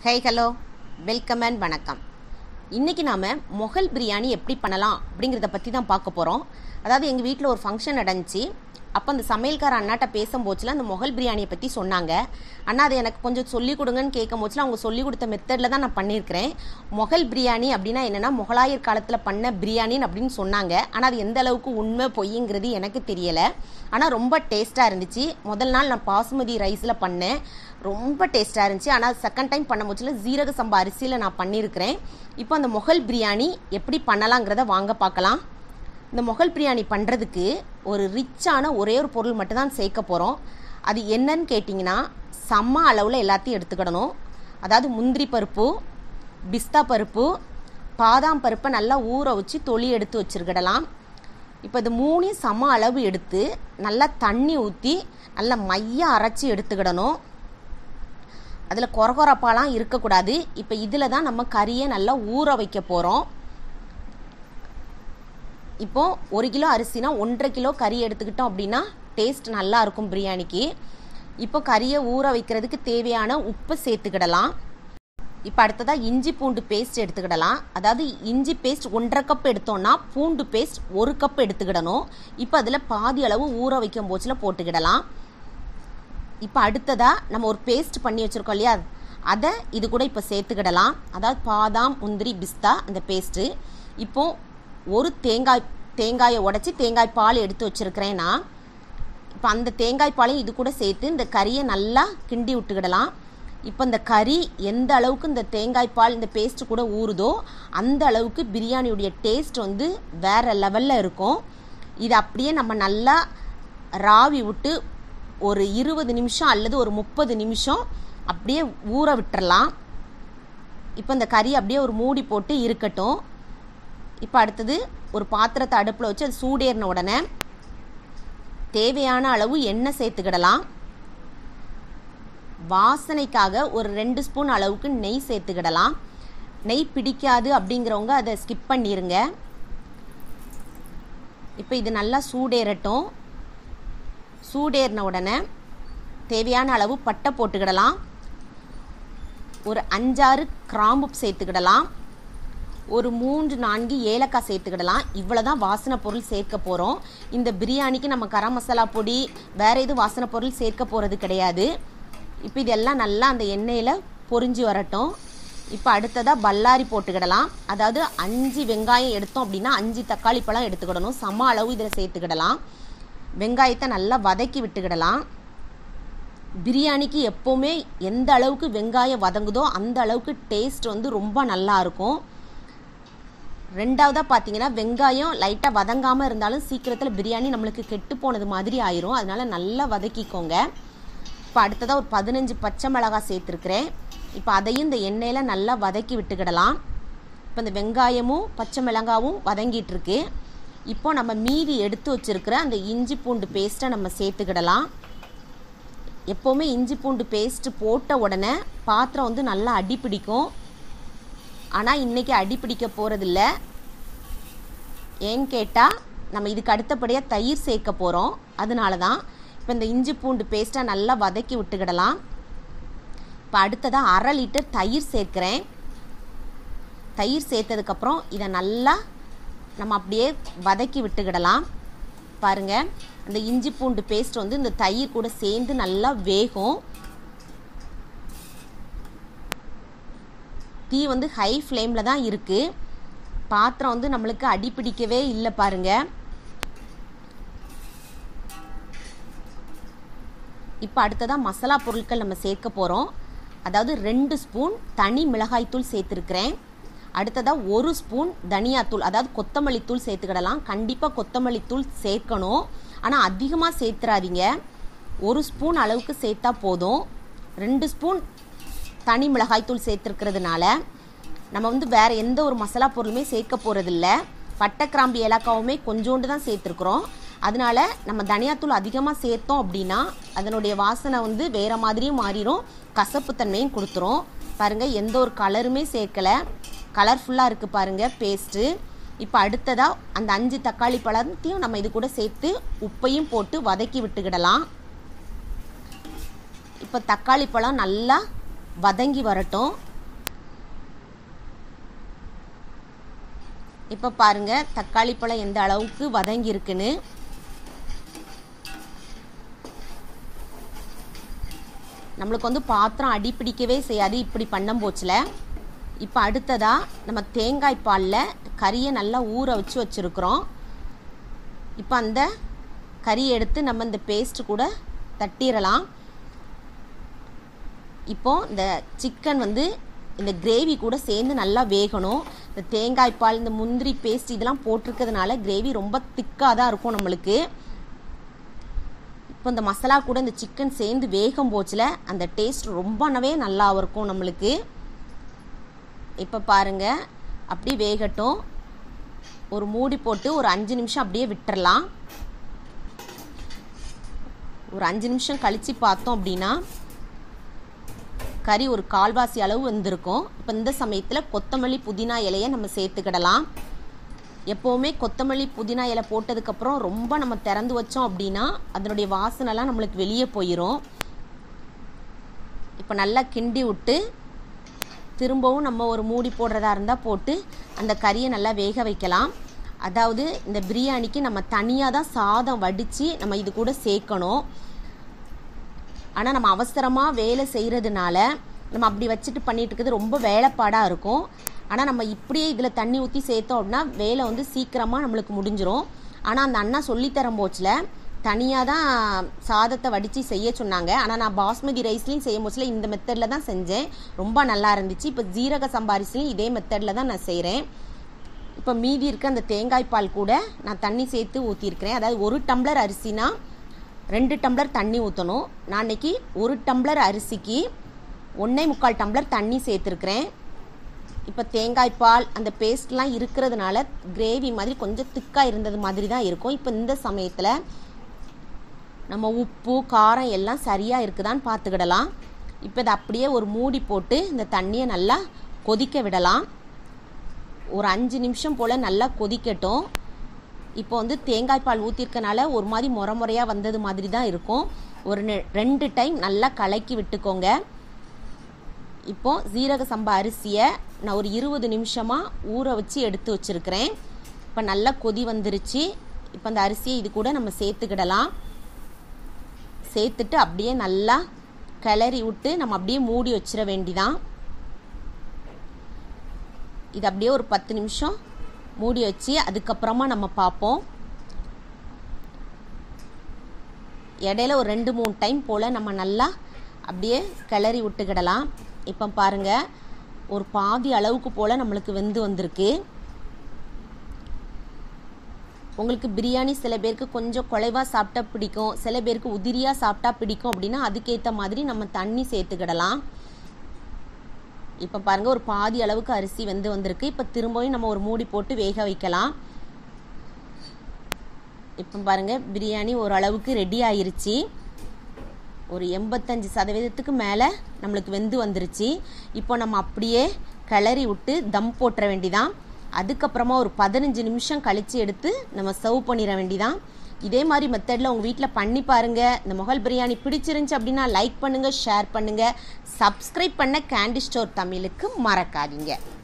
hey hello welcome and வணக்கம் இன்றைக்கி நாம் மொகல் பிரியாணி எப்படி பண்ணலாம் அப்படிங்கிறத பற்றி தான் பார்க்க போகிறோம் அதாவது எங்கள் வீட்டில் ஒரு ஃபங்க்ஷன் நடந்துச்சு அப்போ அந்த சமையல்கார அண்ணாட்ட பேசும்போச்சுல அந்த மொகல் பிரியாணியை பற்றி சொன்னாங்க அண்ணா அது எனக்கு கொஞ்சம் சொல்லிக் கொடுங்கன்னு கேட்கும் போச்சுல அவங்க சொல்லி கொடுத்த மெத்தடில் தான் நான் பண்ணியிருக்கிறேன் மொகல் பிரியாணி அப்படின்னா என்னென்னா முகலாயர் காலத்தில் பண்ண பிரியாணின்னு அப்படின்னு சொன்னாங்க ஆனால் அது எந்த அளவுக்கு உண்மை பொய்ங்கிறது எனக்கு தெரியலை ஆனால் ரொம்ப டேஸ்ட்டாக இருந்துச்சு முதல் நாள் நான் பாசுமதி ரைஸில் பண்ணேன் ரொம்ப டேஸ்ட்டாக இருந்துச்சு ஆனால் செகண்ட் டைம் பண்ண போச்சுல ஜீரக சம்பா அரிசியில் நான் பண்ணியிருக்கிறேன் இப்போ அந்த மொகல் பிரியாணி எப்படி பண்ணலாங்கிறத வாங்க பார்க்கலாம் இந்த மொகல் பிரியாணி பண்ணுறதுக்கு ஒரு ரிச்சான ஒரே ஒரு பொருள் மட்டும்தான் சேர்க்க போகிறோம் அது என்னன்னு கேட்டிங்கன்னா சம அளவில் எல்லாத்தையும் எடுத்துக்கிடணும் அதாவது முந்திரி பருப்பு பிஸ்தா பருப்பு பாதாம் பருப்பை நல்லா ஊற வச்சு தொளி எடுத்து வச்சுருக்கிடலாம் இப்போ இது மூணையும் சம அளவு எடுத்து நல்லா தண்ணி ஊற்றி நல்லா மைய அரைச்சி எடுத்துக்கிடணும் அதில் கொரகொரப்பாலாம் இருக்கக்கூடாது இப்போ இதில் தான் நம்ம கறியை நல்லா ஊற வைக்க போகிறோம் இப்போ ஒரு கிலோ அரிசினா ஒன்றரை கிலோ கறி எடுத்துக்கிட்டோம் அப்படின்னா டேஸ்ட் நல்லா இருக்கும் பிரியாணிக்கு இப்போ கறியை ஊற வைக்கிறதுக்கு தேவையான உப்பு சேர்த்துக்கிடலாம் இப்போ அடுத்ததாக இஞ்சி பூண்டு பேஸ்ட் எடுத்துக்கிடலாம் அதாவது இஞ்சி பேஸ்ட் ஒன்றரை கப் எடுத்தோம்னா பூண்டு பேஸ்ட் ஒரு கப் எடுத்துக்கிடணும் இப்போ அதில் பாதி அளவு ஊற வைக்கும் போச்சில் போட்டுக்கிடலாம் இப்போ அடுத்ததாக நம்ம ஒரு பேஸ்ட் பண்ணி வச்சுருக்கோம் இல்லையா அதை இது கூட இப்போ சேர்த்துக்கிடலாம் அதாவது பாதாம் முந்திரி பிஸ்தா அந்த பேஸ்ட்டு இப்போ ஒரு தேங்காய் தேங்காயை உடச்சி தேங்காய் பால் எடுத்து வச்சுருக்கிறேன் நான் இப்போ அந்த தேங்காய் பாலையும் இது கூட சேர்த்து இந்த கறியை நல்லா கிண்டி விட்டுக்கிடலாம் இப்போ இந்த கறி எந்த அளவுக்கு இந்த தேங்காய் பால் இந்த பேஸ்ட்டு கூட ஊறுதோ அந்த அளவுக்கு பிரியாணியுடைய டேஸ்ட் வந்து வேறு லெவலில் இருக்கும் இது அப்படியே நம்ம நல்லா ராவி விட்டு ஒரு இருபது நிமிஷம் அல்லது ஒரு முப்பது நிமிஷம் அப்படியே ஊற விட்டுறலாம் இப்போ இந்த கறி அப்படியே ஒரு மூடி போட்டு இருக்கட்டும் இப்போ அடுத்தது ஒரு பாத்திரத்தை அடுப்பில் வச்சு அது சூடேறின உடனே தேவையான அளவு எண்ணெய் சேர்த்துக்கிடலாம் வாசனைக்காக ஒரு ரெண்டு ஸ்பூன் அளவுக்கு நெய் சேர்த்துக்கிடலாம் நெய் பிடிக்காது அப்படிங்கிறவங்க அதை ஸ்கிப் பண்ணிடுங்க இப்போ இது நல்லா சூடேறட்டும் சூடேறின உடனே தேவையான அளவு பட்டை போட்டுக்கிடலாம் ஒரு அஞ்சாறு கிராம்பு சேர்த்துக்கிடலாம் ஒரு மூன்று நான்கு ஏலக்காய் சேர்த்துக்கிடலாம் இவ்வளோ தான் வாசனை பொருள் சேர்க்க போகிறோம் இந்த பிரியாணிக்கு நம்ம கரம் மசாலா பொடி வேறு எதுவும் வாசனை பொருள் சேர்க்க போகிறது கிடையாது இப்போ இதெல்லாம் நல்லா அந்த எண்ணெயில் பொரிஞ்சு வரட்டும் இப்போ அடுத்ததாக பல்லாரி போட்டுக்கிடலாம் அதாவது அஞ்சு வெங்காயம் எடுத்தோம் அப்படின்னா அஞ்சு தக்காளி பழம் எடுத்துக்கிடணும் சம அளவு இதில் சேர்த்துக்கிடலாம் வெங்காயத்தை நல்லா வதக்கி விட்டுக்கிடலாம் பிரியாணிக்கு எப்போவுமே எந்த அளவுக்கு வெங்காயம் வதங்குதோ அந்த அளவுக்கு டேஸ்ட் வந்து ரொம்ப நல்லா இருக்கும் ரெண்டாவதாக பார்த்தீங்கன்னா வெங்காயம் லைட்டாக வதங்காமல் இருந்தாலும் சீக்கிரத்தில் பிரியாணி நம்மளுக்கு கெட்டு போனது மாதிரி ஆயிரும் அதனால நல்லா வதக்கிக்கோங்க இப்போ அடுத்ததாக ஒரு பதினஞ்சு பச்சை மிளகாய் சேர்த்துருக்குறேன் இப்போ அதையும் இந்த எண்ணெயில் நல்லா வதக்கி விட்டுக்கிடலாம் இப்போ இந்த வெங்காயமும் பச்சை மிளகாவும் வதங்கிட்டுருக்கு இப்போ நம்ம மீதி எடுத்து வச்சுருக்கிற அந்த இஞ்சி பூண்டு பேஸ்ட்டை நம்ம சேர்த்துக்கிடலாம் எப்போவுமே இஞ்சி பூண்டு பேஸ்ட்டு போட்ட உடனே பாத்திரம் வந்து நல்லா அடி பிடிக்கும் ஆனால் இன்றைக்கி அடி பிடிக்க போகிறதில்ல ஏன்னு கேட்டால் நம்ம இதுக்கு அடுத்தபடியாக தயிர் சேர்க்க போகிறோம் அதனால தான் இப்போ இந்த இஞ்சி பூண்டு பேஸ்ட்டை நல்லா வதக்கி விட்டுக்கிடலாம் இப்போ அடுத்ததாக அரை லிட்டர் தயிர் சேர்க்குறேன் தயிர் சேர்த்ததுக்கப்புறம் இதை நல்லா நம்ம அப்படியே வதக்கி விட்டுக்கிடலாம் பாருங்கள் அந்த இஞ்சி பூண்டு பேஸ்ட் வந்து இந்த தயிர் கூட சேர்ந்து நல்லா வேகும் தீ வந்து ஹை ஃப்ளேமில் தான் இருக்குது பாத்திரம் வந்து நம்மளுக்கு அடிப்பிடிக்கவே இல்லை பாருங்க இப்போ அடுத்ததாக மசாலா பொருட்கள் நம்ம சேர்க்க போகிறோம் அதாவது ரெண்டு ஸ்பூன் தனி மிளகாய்த்தூள் சேர்த்துருக்குறேன் அடுத்ததாக ஒரு ஸ்பூன் தனியாத்தூள் அதாவது கொத்தமல்லி தூள் சேர்த்துக்கிடலாம் கண்டிப்பாக கொத்தமல்லி தூள் சேர்க்கணும் ஆனால் அதிகமாக சேர்த்துறாதீங்க ஒரு ஸ்பூன் அளவுக்கு சேர்த்தா போதும் ரெண்டு ஸ்பூன் தனி மிளகாய்த்தூள் சேர்த்துருக்கிறதுனால நம்ம வந்து வேறு எந்த ஒரு மசாலா பொருளுமே சேர்க்க போகிறதில்ல பட்டை கிராம்பு ஏலக்காவுமே கொஞ்சோண்டு தான் சேர்த்துருக்குறோம் அதனால நம்ம தனியாத்தூள் அதிகமாக சேர்த்தோம் அப்படின்னா அதனுடைய வாசனை வந்து வேறு மாதிரியும் மாறிடும் கசப்புத்தன்மையும் கொடுத்துரும் பாருங்கள் எந்த ஒரு கலருமே சேர்க்கலை கலர்ஃபுல்லாக இருக்குது பாருங்கள் பேஸ்ட்டு இப்போ அடுத்ததாக அந்த அஞ்சு தக்காளி பழத்தையும் நம்ம இது கூட சேர்த்து உப்பையும் போட்டு வதக்கி விட்டுக்கிடலாம் இப்போ தக்காளி பழம் நல்லா வதங்கி வரட்டும் இப்போ பாருங்க தக்காளி பழம் எந்த அளவுக்கு வதங்கி இருக்குன்னு நம்மளுக்கு வந்து பாத்திரம் அடிப்பிடிக்கவே செய்யாது இப்படி பண்ணம் போச்சில் இப்போ அடுத்ததாக நம்ம தேங்காய் பாலில் கறியை நல்லா ஊற வச்சு வச்சுருக்குறோம் இப்போ அந்த கறியை எடுத்து நம்ம இந்த பேஸ்ட் கூட தட்டிடலாம் இப்போ இந்த சிக்கன் வந்து இந்த கிரேவி கூட சேர்ந்து நல்லா வேகணும் இந்த தேங்காய் பால் இந்த முந்திரி பேஸ்ட் இதெல்லாம் போட்டிருக்கிறதுனால கிரேவி ரொம்ப திக்காக தான் இருக்கும் நம்மளுக்கு இப்போ இந்த மசாலா கூட இந்த சிக்கன் சேர்ந்து வேகம் போச்சில் அந்த டேஸ்ட் ரொம்பவே நல்லா இருக்கும் நம்மளுக்கு இப்போ பாருங்கள் அப்படி வேகட்டும் ஒரு மூடி போட்டு ஒரு அஞ்சு நிமிஷம் அப்படியே விட்டுறலாம் ஒரு அஞ்சு நிமிஷம் கழித்து பார்த்தோம் அப்படின்னா கறி ஒரு கால்வாசி அளவு வந்திருக்கும் இப்போ இந்த சமயத்தில் கொத்தமல்லி புதினா இலையை நம்ம சேர்த்துக்கிடலாம் எப்போவுமே கொத்தமல்லி புதினா இலை போட்டதுக்கப்புறம் ரொம்ப நம்ம திறந்து வச்சோம் அப்படின்னா அதனுடைய வாசனைலாம் நம்மளுக்கு வெளியே போயிடும் இப்போ நல்லா கிண்டி விட்டு திரும்பவும் நம்ம ஒரு மூடி போடுறதா இருந்தால் போட்டு அந்த கறியை நல்லா வேக வைக்கலாம் அதாவது இந்த பிரியாணிக்கு நம்ம தனியாக தான் சாதம் வடித்து நம்ம இது கூட சேர்க்கணும் ஆனால் நம்ம அவசரமாக வேலை செய்கிறதுனால நம்ம அப்படி வச்சுட்டு பண்ணிட்டு இருக்கிறது ரொம்ப வேலைப்பாடாக இருக்கும் ஆனால் நம்ம இப்படியே இதில் தண்ணி ஊற்றி சேர்த்தோம் அப்படின்னா வேலை வந்து சீக்கிரமாக நம்மளுக்கு முடிஞ்சிரும் ஆனால் அந்த அண்ணா சொல்லித்தரம் போச்சில் தனியாக தான் சாதத்தை வடித்து செய்ய சொன்னாங்க ஆனால் நான் பாஸ்மதி ரைஸ்லையும் செய்யும் போச்சில் இந்த மெத்தடில் தான் செஞ்சேன் ரொம்ப நல்லா இருந்துச்சு இப்போ ஜீரக சம்பாரிசிலையும் இதே மெத்தடில் தான் நான் செய்கிறேன் இப்போ மீதி இருக்க அந்த தேங்காய் பால் கூட நான் தண்ணி சேர்த்து ஊற்றிருக்கிறேன் அதாவது ஒரு டம்ளர் அரிசினா ரெண்டு டம்ளர் தண்ணி ஊற்றணும் நான் இன்னைக்கு ஒரு டம்ளர் அரிசிக்கு ஒன்றே முக்கால் டம்ளர் தண்ணி சேர்த்துருக்குறேன் இப்போ தேங்காய் பால் அந்த பேஸ்ட்லாம் இருக்கிறதுனால கிரேவி மாதிரி கொஞ்சம் திக்காக இருந்தது மாதிரி தான் இருக்கும் இப்போ இந்த சமயத்தில் நம்ம உப்பு காரம் எல்லாம் சரியாக இருக்குதான்னு பார்த்துக்கிடலாம் இப்போ இதை அப்படியே ஒரு மூடி போட்டு இந்த தண்ணியை நல்லா கொதிக்க விடலாம் ஒரு அஞ்சு நிமிஷம் போல் நல்லா கொதிக்கட்டும் இப்போ வந்து தேங்காய் பால் ஊற்றிருக்கனால ஒரு மாதிரி முறை முறையாக வந்தது மாதிரி தான் இருக்கும் ஒரு ரெண்டு டைம் நல்லா கலக்கி விட்டுக்கோங்க இப்போ ஜீரக சம்பா அரிசியை நான் ஒரு இருபது நிமிஷமாக ஊற வச்சு எடுத்து வச்சுருக்கிறேன் இப்போ நல்லா கொதி வந்துருச்சு இப்போ அந்த அரிசியை இது கூட நம்ம சேர்த்துக்கிடலாம் சேர்த்துட்டு அப்படியே நல்லா கிளறி விட்டு நம்ம அப்படியே மூடி வச்சிட வேண்டிதான் இது அப்படியே ஒரு பத்து நிமிஷம் மூடி வச்சு அதுக்கப்புறமா நம்ம பார்ப்போம் இடையில ஒரு ரெண்டு மூணு டைம் போல் நம்ம நல்லா அப்படியே கிளறி விட்டுக்கிடலாம் இப்போ பாருங்கள் ஒரு பாதி அளவுக்கு போல் நம்மளுக்கு வெந்து வந்திருக்கு உங்களுக்கு பிரியாணி சில பேருக்கு கொஞ்சம் குறைவாக சாப்பிட்டா பிடிக்கும் சில பேருக்கு உதிரியாக சாப்பிட்டா பிடிக்கும் அப்படின்னா அதுக்கேற்ற மாதிரி நம்ம தண்ணி சேர்த்துக்கிடலாம் இப்போ பாருங்கள் ஒரு பாதி அளவுக்கு அரிசி வெந்து வந்திருக்கு இப்போ திரும்பவும் நம்ம ஒரு மூடி போட்டு வேக வைக்கலாம் இப்போ பாருங்கள் பிரியாணி ஓரளவுக்கு ரெடி ஆயிருச்சு ஒரு எண்பத்தஞ்சு சதவீதத்துக்கு மேலே நம்மளுக்கு வெந்து வந்துருச்சு இப்போ நம்ம அப்படியே கிளறி விட்டு தம் போட்டுற வேண்டிதான் அதுக்கப்புறமா ஒரு பதினஞ்சு நிமிஷம் கழித்து எடுத்து நம்ம சர்வ் பண்ணிட வேண்டிதான் இதே மாதிரி மெத்தடில் உங்கள் வீட்டில் பண்ணி பாருங்கள் இந்த முகல் பிரியாணி பிடிச்சிருந்துச்சு அப்படின்னா லைக் பண்ணுங்கள் ஷேர் பண்ணுங்கள் சப்ஸ்கிரைப் பண்ண கேண்டி ஸ்டோர் தமிழுக்கு மறக்காதீங்க